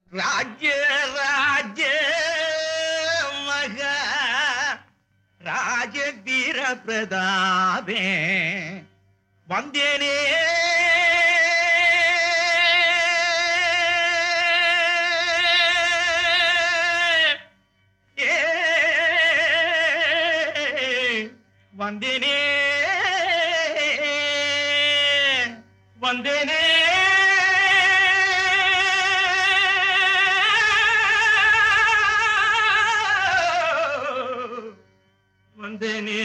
ராஜ்ய ராஜ மக ராஜவீர பிரதாபே வந்தேனே ஏ, வந்தேனே வந்தேனே வந்தேனே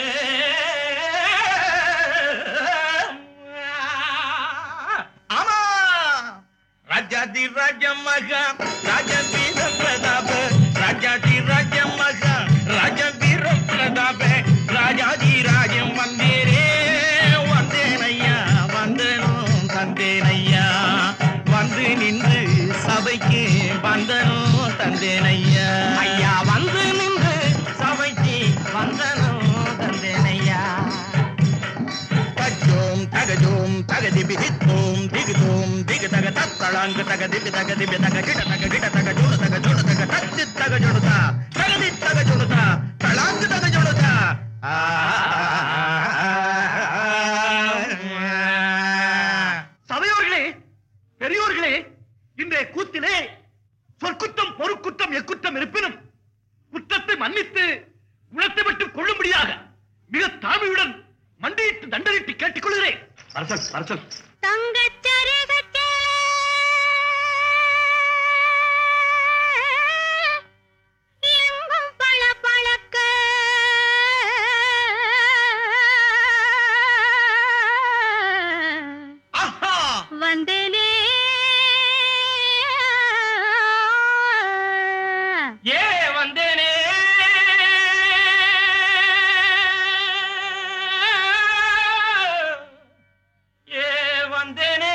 ஆமா ராஜாதி ராஜ மக ராஜ வீர பிரதாப ராஜாதி ராஜ மக ராஜ வீர பிரதாப ராஜாதி ராஜம் வந்தேரே வந்தேனையா வந்தனும் தந்தேனையா வந்து நின்று சபைக்கு வந்தனும் தந்தேனையா ஐயா வந்து நின்று சபைக்கு வந்தனும் தந்தேனையா தஜோம் தகஜோம் தகதிபி தித்தோம் திகிதோம் திகு தக தத்தளாங்கு தக திபி தக திபி தக கிட தக கிட தக ஜோடு தக ஜோடு தக தச்சு தக ஜோடுதா தகதி தக ஜோடுதா தளாங்கு தக ஜோடுதா சபையோர்களே பெரியோர்களே இன்றைய கூத்திலே சொற்குற்றம் பொறுக்குற்றம் எக்குற்றம் இருப்பினும் குற்றத்தை மன்னித்து குணத்தை மட்டும் கொள்ளும்படியாக மிக தாழ்மையுடன் மண்டியிட்டு தண்டனிட்டு கேட்டுக்கொள்கிறேன் அரசன் அரசன் தங்கச்சரிகச்சே எங்கும் பளபளக்க ஆஹா வந்தேனே ஏ வந்தேனே ஏ வந்தேனே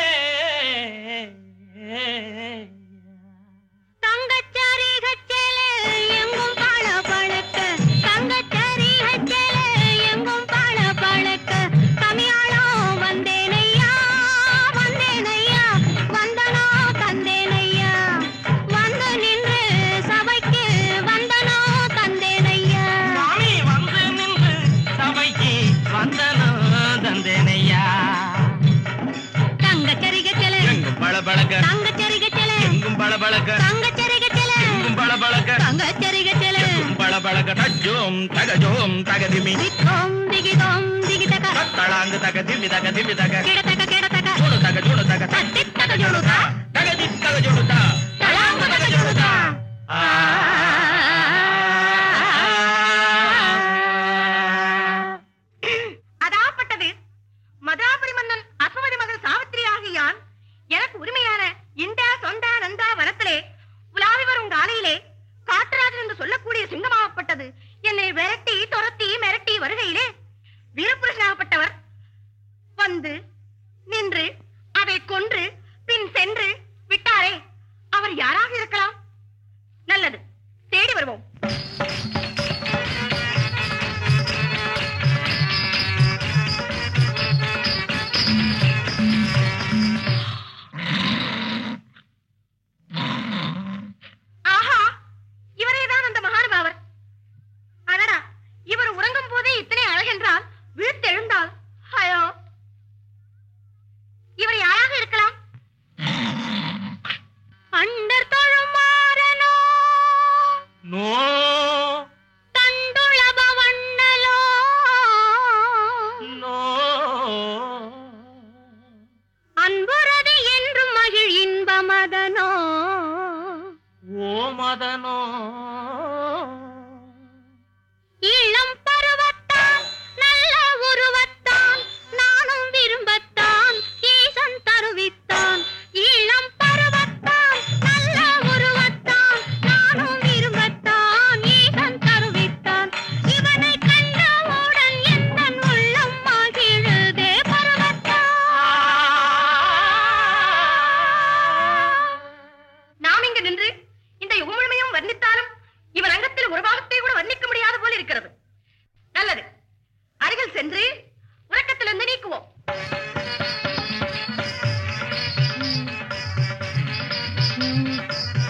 தங்கச்சரிகச்சேலே எங்கும் பளபளக்க தங்கச்சரிகச்சேலே எங்கும் பளபளக்க தமிழாளோ வந்தேனையா வந்தேனையா வந்தனோ தந்தேனையா வந்து நின்று சபைக்கு வந்தனோ தந்தேனையா சுவாமி வந்து நின்று சபைக்கு வந்தனோ தந்தேனையா தங்கச்சரிகச்சேலே எங்கும் பளபளக்க தங்கச்சரிகச்சேலே எங்கும் பளபளக்க தங்கச்சரிகச்சேலே எங்கும் பளபளக்க தங்கச்சரிகச்சேலே எங்கும் பளபளக்க தஜோம் தகஜோம் தகதிமி தித்தோம் திகிதோம் திகிதக தத்தளாங்கு தக திமி தக திமி தக கிடதக கிடதக ஜோடு தக ஜோடு தக தட்டி தக ஜொலுதா தகதி தக ஜோடுதா தளாங்கு தக ஜொலுதா அதாப்பட்டது மதுராபுரி மன்னன் அஸ்வமதி மகள் சாவித்திரி ஆகியான் எனக்கு உரிமையான இந்தா சொந்தா நந்தா வனத்திலே உலாவி வரும் காலையிலே காட்டுராஜன் என்று சொல்லக்கூடிய சிங்கமாகப்பட்டது என்னை விரட்டி துரத்தி மிரட்டி வருகையிலே வீரபுருஷனாகப்பட்டவர் வந்து நின்று அதை கொன்று பின் சென்று விட்டாரே அவர் யாராக இருக்கலாம் நல்லது தேடி வருவோம் ஆஹா இவரேதான் அந்த மகானுபாவர் அடடா இவர் உறங்கும் போதே இத்தனை அழகென்றால் விழுத்தெழுந்தால் ஹயோ இவர் யாராக இருக்கலாம் அண்டர் தொழுமாறனோ நோ தண்டுளப வண்ணலோ நோ அன்புறது என்றும் மகிழ் இன்பமதனோ ஓ மதனோ இளம் பருவத்தான் நல்ல உருவத்தான் நானும் விரும்பத்தான் ஈசன் தருவித்தான் இளம் பருவத்தான் நல்ல உருவத்தான் நானும் விரும்பத்தான் ஈசன் தருவித்தான் இவனை கண்டவுடன் எந்தன் உள்ளம் மகிழுதே பருவத்தான் நாம் இங்கு நின்று இந்த யுகமுழுமையும் வர்ணித்தாலும் இவர் அங்கத்தில் ஒரு பாகத்தை கூட வர்ணிக்க முடியாத போல் இருக்கிறது நல்லது அருகில் சென்று உறக்கத்திலிருந்து நீக்குவோம் ம்.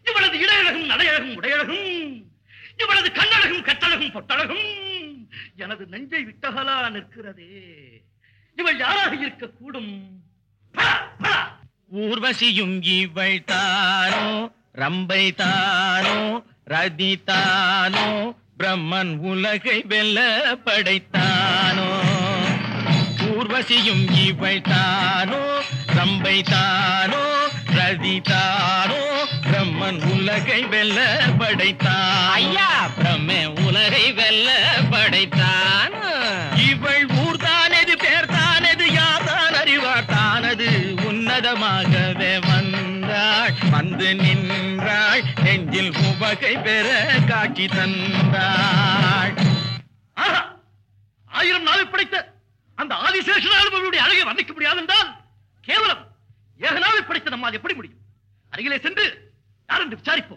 இவளது இடையழகும் நடையழகும் உடையழகும் இவளது கண்ணழகும் கட்டழகும் பொட்டழகும் எனது நெஞ்சை விட்டகலா நிற்கிறதே இவள் யாராக இருக்கக்கூடும் பா, பா. ஊர்வசியும் இவள் தானோ ரம்பை தானோ ரதி தானோ பிரம்மன் உலகை வெல்ல படைத்தானோ ஊர்வசியும் இவள் தானோ ரம்பை தானோ ரதி தானோ பிரம்மன் உலகை வெல்ல படைத்தான் ஐயா பிரம்ம உலகை வெல்ல படைத்தான் இவள் ஊர்தானது பேர் தானது யார்தான் அறிவார் தானது உன்னதமாகவே வந்தாள் வந்து நின்றாள் நெஞ்சில் உவகை பெற காட்சி தந்தாள் ஆஹா! ஆயிரம் நாள் படைத்த அந்த ஆதிசேஷனாலும் அவருடைய அழகை வர்ணிக்க முடியாது என்றால் கேவலம் ஏகனாவை படைத்த நம்மால் எப்படி முடியும் அருகிலே சென்று யார் என்று விசாரிப்போம்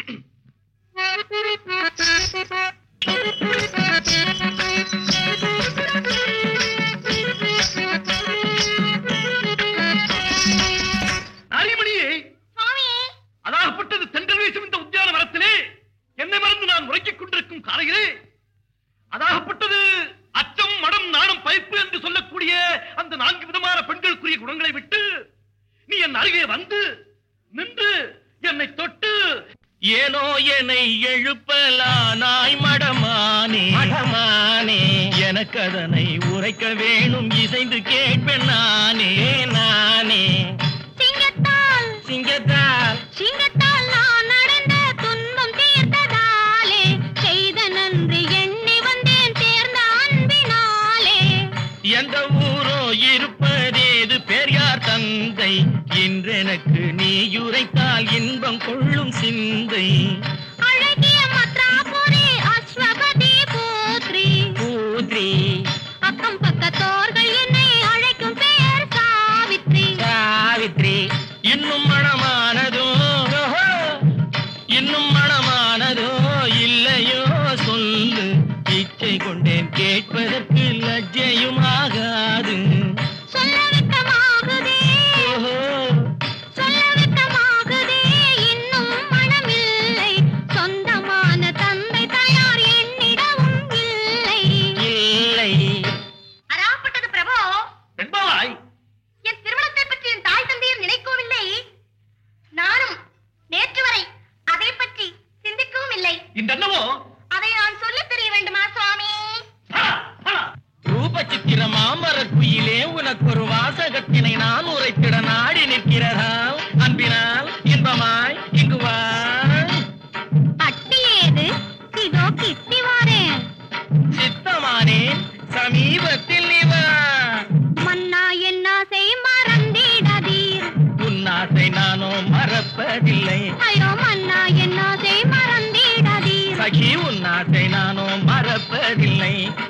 நாரிமணியே சுவாமி அதாகப்பட்டது தென்றல் வீசும் இந்த உத்தியான மரத்திலே என்னை மறந்து நான் உறங்கிக் கொண்டிருக்கும் காலையிலே அதாகப்பட்டது அச்சம் மடம் நாணம் பைப்பு என்று சொல்லக்கூடிய அந்த நான்கு விதமான பெண்களுக்குரிய குணங்களை விட்டு நீ என் அருகே வந்து நின்று என்னை தொட்டு ஏனோ என்னை எழுப்பலானாய் மடமானே மடமானே எனக்கு அதனை உரைக்க வேணும் இசைந்து கேட்பேன் நானே நானே சிங்கத்தால் சிங்கத்தால் சிங்கத்தால் நான் நடந்த துன்பம் தீர்த்ததாலே செய்த நன்றி எண்ணி வந்தேன் சேர்ந்த அன்பினாலே எந்த ஊரோ இருப்பதேது பெரியார் தந்தை இன்றெனக்கு நீ உரைத்தால் இன்பம் கொள்ளும் சிந்தை அழகிய மத்ராபுரி அஸ்வபதி புத்ரி பூத்ரி அக்கம் பக்கத்தோர்கள் என்னை அழைக்கும் பெயர் சாவித்ரி சாவித்ரி இன்னும் மனமானதோ ஓஹோ, இன்னும் மனமானதோ இல்லையோ சொல்லு இச்சை கொண்டேன் கேட்பதற்கு லஜ்ஜையும் ஆகாது சொல்ல விட்டமாகுதே ஓஹோ சொல்ல விட்டமாகுதே இன்னும் மனமில்லை சொந்தமான தந்தை தயார் என்னிடமும் இல்லை இல்லை அதாகப்பட்டது பிரபு வெண்பாவாய் என் திருமணத்தை பற்றி என் தாய் தந்தையர் நினைக்கவில்லை நானும் நேற்று வரை அதை பற்றி சிந்திக்கவும் இல்லை இன்றென்னவோ அதை நான் சொல்லித் தெரிய வேண்டுமா சுவாமி பா, பா. ரூப சித்திர மாமரக் குயிலே உனக்கு ஒரு வாசகத்தினை நான் உரைத்திட நாடி நிற்கிறதால் அன்பினால் இன்பமாய் இங்கு வா அட்டி ஏது இதோ கிட்டி வாரேன் சித்தமானேன் சமீபத்தில் நீ வா மன்னா என்னாசை மறந்திடதீர் உன்னாசை நானோ மறப்பதில்லை ஐயோ மன்னா என்னாசை மறந்திடதீர் சகி உன்னாசை நானோ மறப்பதில்லை